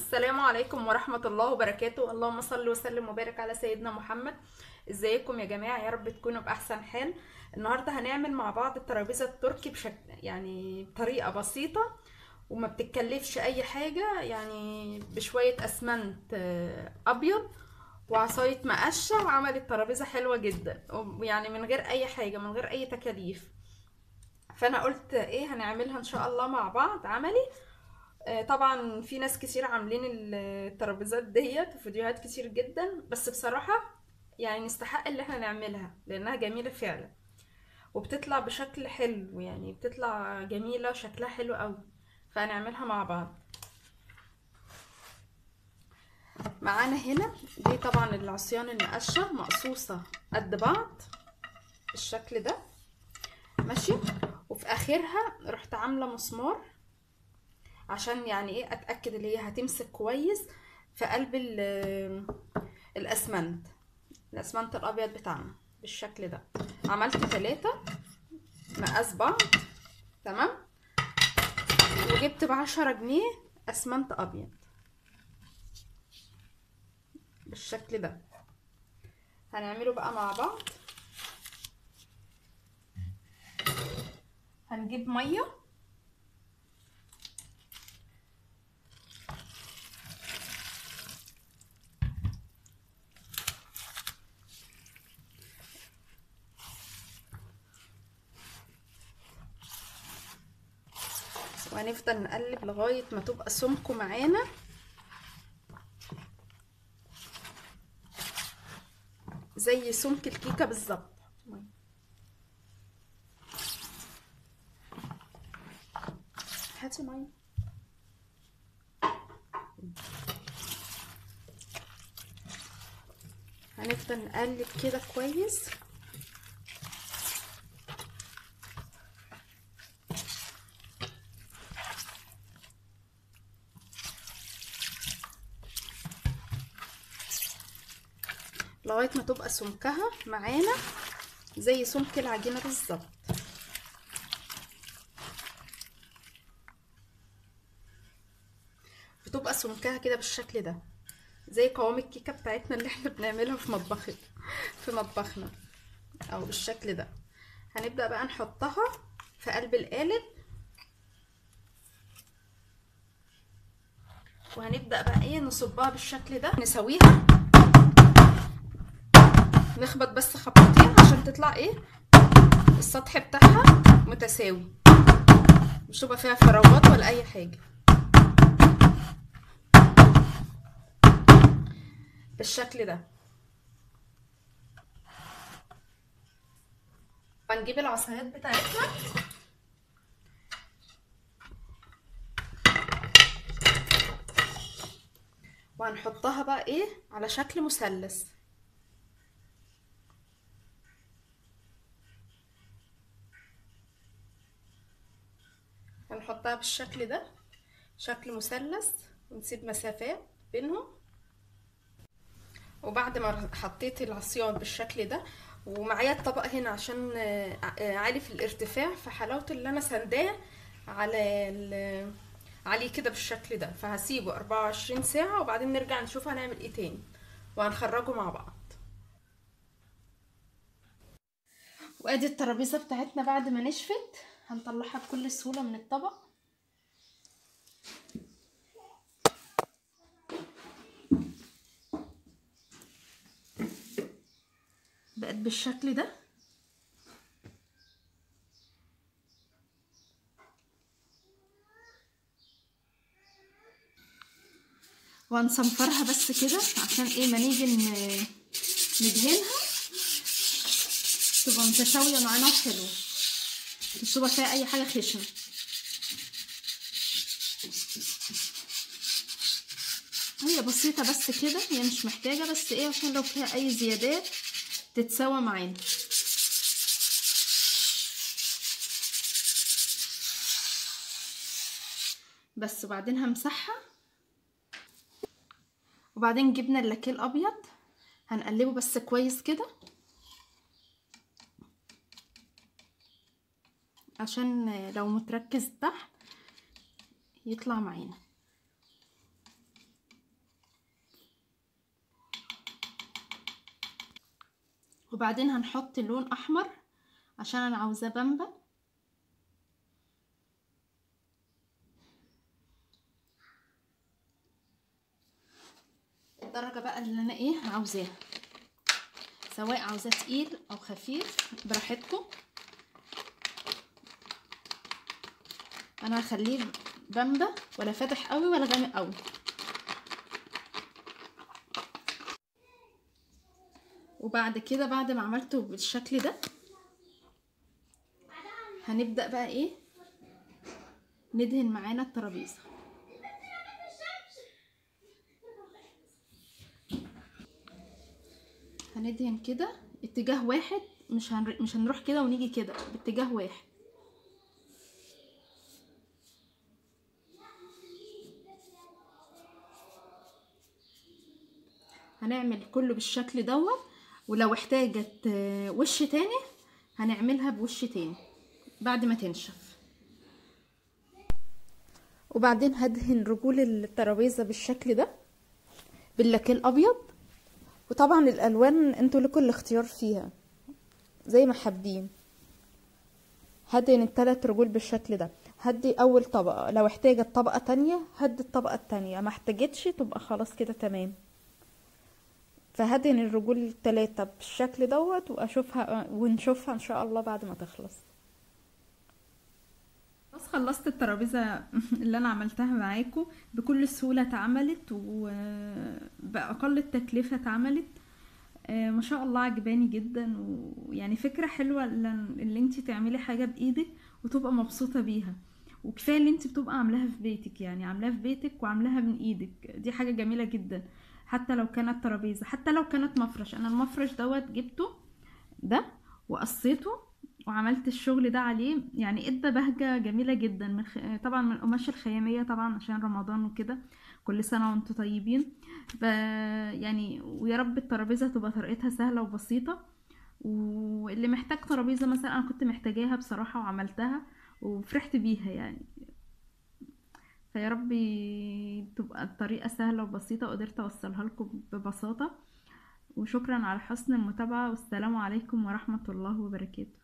السلام عليكم ورحمة الله وبركاته اللهم صل وسلم وبارك على سيدنا محمد ازيكم يا جماعة يا رب تكونوا بأحسن حال النهاردة هنعمل مع بعض الترابيزة التركي بشكل يعني بطريقة بسيطة وما بتتكلفش أي حاجة يعني بشوية أسمنت آه، أبيض وعصاية مقشة وعملت ترابيزة حلوة جدا يعني من غير أي حاجة من غير أي تكاليف فأنا قلت ايه هنعملها إن شاء الله مع بعض عملي آه، طبعا في ناس كتير عاملين الترابيزات ديت وفيديوهات كتير جدا بس بصراحة يعني نستحق اللي احنا نعملها لانها جميلة فعلا وبتطلع بشكل حلو يعني بتطلع جميلة شكلها حلو قوي فهنعملها مع بعض معانا هنا دي طبعا العصيان المقشة مقصوصة قد بعض بالشكل ده ماشي وفي اخرها رحت عاملة مسمار عشان يعني ايه اتاكد اللي هي هتمسك كويس في قلب ال- الاسمنت الاسمنت الابيض بتاعنا بالشكل ده عملت ثلاثة مقاس بعض تمام وجبت بعشرة جنيه اسمنت ابيض بالشكل ده هنعمله بقى مع بعض هنجيب ميه وهنفضل نقلب لغاية ما تبقى سمكه معانا زي سمك الكيكة بالظبط هاتي مية هنفضل نقلب كده كويس لغايه ما تبقى سمكها معانا زي سمك العجينه بالظبط بتبقى سمكها كده بالشكل ده زي قوام الكيكه بتاعتنا اللي احنا بنعملها في مطبخنا في مطبخنا او بالشكل ده هنبدا بقى نحطها في قلب القالب وهنبدا بقى ايه نصبها بالشكل ده نسويها نخبط بس خبطتين عشان تطلع ايه السطح بتاعها متساوي مش تبقى فيها فراغات ولا اي حاجه بالشكل ده هنجيب العصايات بتاعتنا وهنحطها بقى ايه على شكل مثلث هنحطها بالشكل ده شكل مثلث ونسيب مسافات بينهم وبعد ما حطيت العصيان بالشكل ده ومعايا الطبق هنا عشان عالي في الارتفاع فحلاوه اللي انا سنداه على عليه كده بالشكل ده فهسيبه 24 ساعه وبعدين نرجع نشوف هنعمل ايه تاني وهنخرجه مع بعض وادي الترابيزه بتاعتنا بعد ما نشفت هنطلعها بكل سهولة من الطبق بقت بالشكل ده وهنصنفرها بس كده عشان ايه ما نيجي ندهنها تبقى متساوية معانا وحلوة مش تبقى فيها اي حاجه خشنه هي بسيطه بس كده هي مش محتاجه بس ايه عشان لو فيها اي زيادات تتساوى معانا بس وبعدين همسحها وبعدين جبنا اللاكيه الابيض هنقلبه بس كويس كده عشان لو متركز تحت يطلع معانا وبعدين هنحط لون احمر عشان انا عاوزاه بامبا الدرجة بقى اللي انا ايه عاوزاها سواء عاوزاه تقيل او خفيف براحتكم انا هخليه بامبا ولا فاتح قوي ولا غامق قوي وبعد كده بعد ما عملته بالشكل ده هنبدأ بقى ايه ندهن معانا الترابيزه هندهن كده اتجاه واحد مش هنر... مش هنروح كده ونيجي كده باتجاه واحد هنعمل كله بالشكل دوت ولو احتاجت وش تاني هنعملها بوش تاني بعد ما تنشف وبعدين هدهن رجول الترابيزه بالشكل ده باللاكيه الابيض وطبعا الالوان انتوا لكم الاختيار فيها زي ما حابين هدهن التلات رجول بالشكل ده هدي اول طبقه لو احتاجت طبقه تانية هدي الطبقه التانية ما احتاجتش تبقى خلاص كده تمام فهدهن الرجول التلاتة بالشكل دوت واشوفها ونشوفها ان شاء الله بعد ما تخلص خلاص خلصت الترابيزه اللي انا عملتها معاكم بكل سهوله اتعملت وباقل التكلفه اتعملت ما شاء الله عجباني جدا ويعني فكره حلوه اللي انت تعملي حاجه بايدك وتبقى مبسوطه بيها وكفايه اللي انت بتبقى عاملاها في بيتك يعني عاملاها في بيتك وعاملاها من ايدك دي حاجه جميله جدا حتى لو كانت ترابيزه حتى لو كانت مفرش انا المفرش دوت جبته ده وقصيته وعملت الشغل ده عليه يعني ادى بهجة جميلة جدا من خ... طبعا من القماش الخيامية طبعا عشان رمضان وكده كل سنة وانتم طيبين ب... يعني ويا رب الترابيزة تبقى طريقتها سهلة وبسيطة واللي محتاج ترابيزة مثلا انا كنت محتاجاها بصراحة وعملتها وفرحت بيها يعني فيا رب تبقى الطريقة سهلة وبسيطة وقدرت اوصلها لكم ببساطة وشكرا على حسن المتابعة والسلام عليكم ورحمة الله وبركاته